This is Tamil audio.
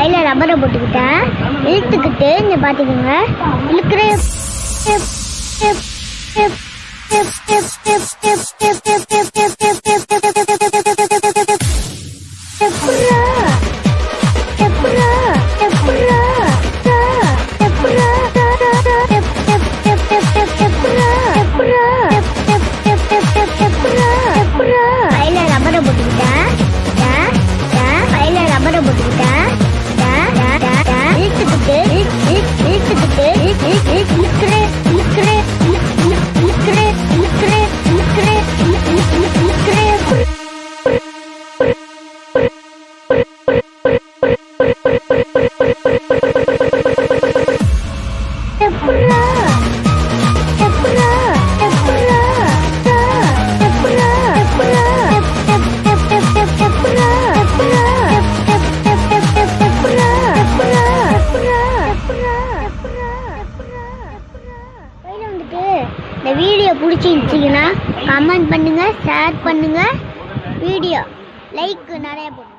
கையில் ரப்பரை போட்டுக்கிட்டேன் இழுத்துக்கிட்டு இங்கே பார்த்துக்கோங்க இழுக்கிற கையில ரப்பரை போட்டுக்கிட்டேன் டா, டா, கையில ரப்பரை போட்டுக்கிட்டேன் டா, டா, டா, டா. இழுத்துக்கிட்டு இழு- இழு- இழுத்துக்கிட்டு இழு- இழு- இழு- இழுக்கிறேன், இழுக்கிறேன், இழு- இழு- இழுக்கிறேன், இழுக்கிறேன், இழுக்கிறேன், இழு- இழு- இழு- இழுக்கிறேன். எப்பட்றா? எப்பட்றா? எப்பட்றா? டா, எப்பட்றா? எப்பட்றா? எப்- எப்- எப்- எப்- எப்- எப்பட்றா? எப்பட்றா? எப்- எப்- எப்- எப்- எப்- எப்பட்றா? எப்பட்றா? எப்பட்றா? எப்பட்றா? எப்பட்றா? எப்பட்றா? எப்பட்றா? கையில வந்துட்டு இந்த வீடியோ பிடிச்சிருந்துச்சிங்கன்னா கமெண்ட் பண்ணுங்க ஷேர் பண்ணுங்க வீடியோ லைக் நிறைய போடுங்க